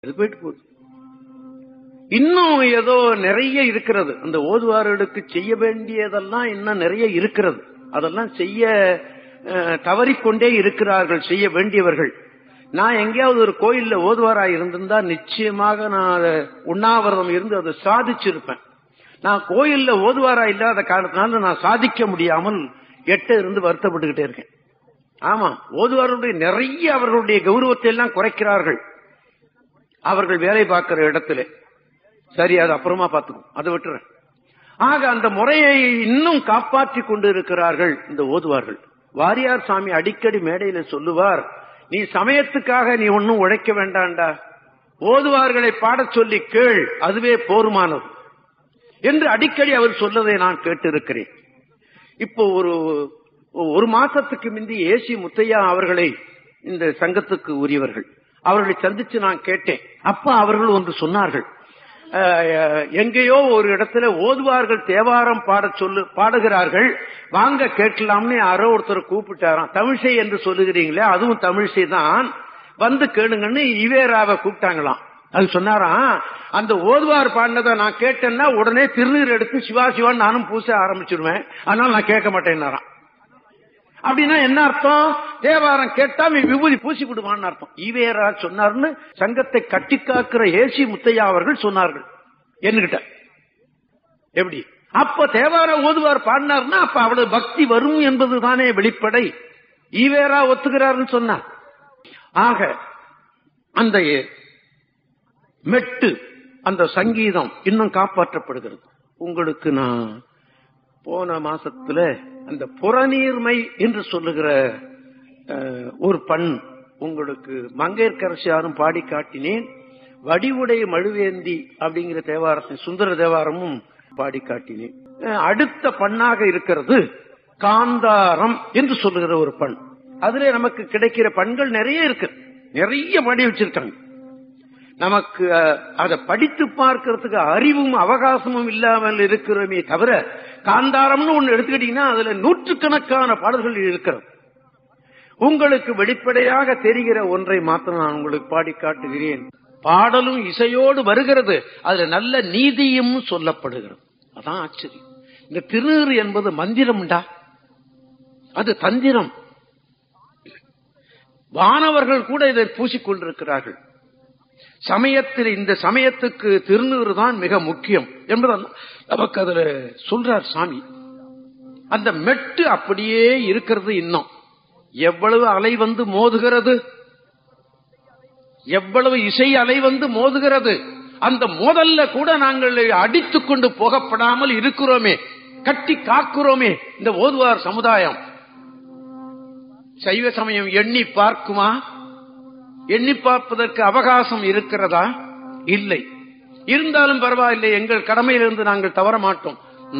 அது போயிட்டு போகுது இன்னும் ஏதோ நிறைய இருக்கிறது அந்த ஓதுவார்களுக்கு செய்ய வேண்டியதெல்லாம் இன்னும் நிறைய இருக்கிறது அதெல்லாம் செய்ய அஹ், தவறிக்கொண்டே இருக்கிறார்கள் செய்ய வேண்டியவர்கள் நான் எங்கேயாவது ஒரு கோயில்ல ஓதுவாரா இருந்திருந்தா நிச்சயமாக நான் அதை உண்ணாவிரதம் இருந்து அதை சாதிச்சிருப்பேன் நான் கோயில்ல ஓதுவாரா இல்லாத காரணத்தினால நான் சாதிக்க முடியாமல் எட்ட இருந்து வருத்தப்பட்டுக்கிட்டே இருக்கேன் ஆமா ஓதுவாருடைய நிறைய அவர்களுடைய கௌரவத்தை எல்லாம் குறைக்கிறார்கள் அவர்கள் வேலை பார்க்கிற இடத்துல சரி அது அப்புறமா பார்த்துக்கும் அதை விட்டுறேன் ஆக அந்த முறையை இன்னும் காப்பாற்றிக் கொண்டு இருக்கிறார்கள் இந்த ஓதுவார்கள் வாரியார் சாமி அடிக்கடி மேடையில சொல்லுவார் நீ சமயத்துக்காக நீ ஒன்னும் உழைக்க வேண்டாம்டா ஓதுவார்களை பாடச் சொல்லி கேள் அதுவே போருமானது என்று அடிக்கடி அவர் சொல்லதை நான் கேட்டிருக்கிறேன் இப்போ ஒரு ஒரு மாசத்துக்கு முந்தி ஏசி முத்தையா அவர்களை இந்த சங்கத்துக்கு உரியவர்கள் அவர்களை சந்திச்சு நான் கேட்டேன் அப்ப அவர்கள் ஒன்று சொன்னார்கள் அஹ், எங்கேயோ ஒரு இடத்துல ஓதுவார்கள் தேவாரம் பாட சொல்லு பாடுகிறார்கள் வாங்க கேட்கலாம்னு யாரோ ஒருத்தர் கூப்பிட்டாராம் தமிழிசை என்று சொல்லுகிறீங்களே அதுவும் தமிழிசை தான் வந்து கேளுங்கன்னு இவேராவை கூப்பிட்டாங்களாம் அது சொன்னாராம் அந்த ஓதுவார் பாடினதை நான் கேட்டேன்னா உடனே திருநீர் எடுத்து சிவா சிவான்னு நானும் பூச ஆரம்பிச்சிடுவேன் அதனால நான் கேட்க மாட்டேன்னாராம் அப்படின்னா என்ன அர்த்தம் தேவாரம் கேட்டா நீ விபூதி பூசி விடுவான்னு அர்த்தம் ஈவேரா சொன்னார்னு சங்கத்தை கட்டி காக்கிற ஏசி முத்தையா அவர்கள் சொன்னார்கள் என்கிட்ட எப்படி அப்ப தேவார ஓதுவார் பாடினார்னா அப்ப அவ்வளவு பக்தி வரும் என்பதுதானே வெளிப்படை ஈவேரா ஒத்துக்கிறார்னு சொன்னார் ஆக அந்த மெட்டு அந்த சங்கீதம் இன்னும் காப்பாற்றப்படுகிறது உங்களுக்கு நான் போன மாசத்துல அந்த புறநீர்மை என்று சொல்லுகிற அஹ், ஒரு பண் உங்களுக்கு மங்கையர்கரசியாரும் பாடி காட்டினேன் வடிவுடை மழுவேந்தி அப்படிங்கிற தேவாரத்தை சுந்தர தேவாரமும் பாடி காட்டினேன் அஹ், அடுத்த பண்ணாக இருக்கிறது காந்தாரம் என்று சொல்லுகிற ஒரு பண் அதுல நமக்கு கிடைக்கிற பண்கள் நிறைய இருக்கு நிறைய பாடி வச்சிருக்காங்க நமக்கு அஹ், அதை படித்து பார்க்கிறதுக்கு அறிவும் அவகாசமும் இல்லாமல் இருக்கிறோமே தவிர காந்தாரம்னு ஒண்ணு எடுத்துக்கிட்டீங்கன்னா அதுல நூற்றுக்கணக்கான பாடல்கள் இருக்கிறது உங்களுக்கு வெளிப்படையாக தெரிகிற ஒன்றை மாத்திரம் நான் உங்களுக்கு பாடி காட்டுகிறேன் பாடலும் இசையோடு வருகிறது அதுல நல்ல நீதியும் சொல்லப்படுகிறது அதான் ஆச்சரியம் இந்த திருநீறு என்பது மந்திரம்டா அது தந்திரம் வானவர்கள் கூட இதை பூசிக்கொண்டிருக்கிறார்கள் சமயத்தில் இந்த சமயத்துக்கு திருநீறு தான் மிக முக்கியம் என்பது நமக்கு அதுல சொல்றார் சாமி அந்த மெட்டு அப்படியே இருக்கிறது இன்னும் எவ்வளவு அலை வந்து மோதுகிறது எவ்வளவு இசை அலை வந்து மோதுகிறது அந்த மோதல்ல கூட நாங்கள் அடித்துக் கொண்டு போகப்படாமல் இருக்கிறோமே கட்டி காக்கிறோமே இந்த ஓதுவார் சமுதாயம் சைவ சமயம் எண்ணி பார்க்குமா எண்ணி பார்ப்பதற்கு அவகாசம் இருக்கிறதா இல்லை இருந்தாலும் பரவாயில்லை எங்கள் கடமையிலிருந்து நாங்கள் தவற மாட்டோம்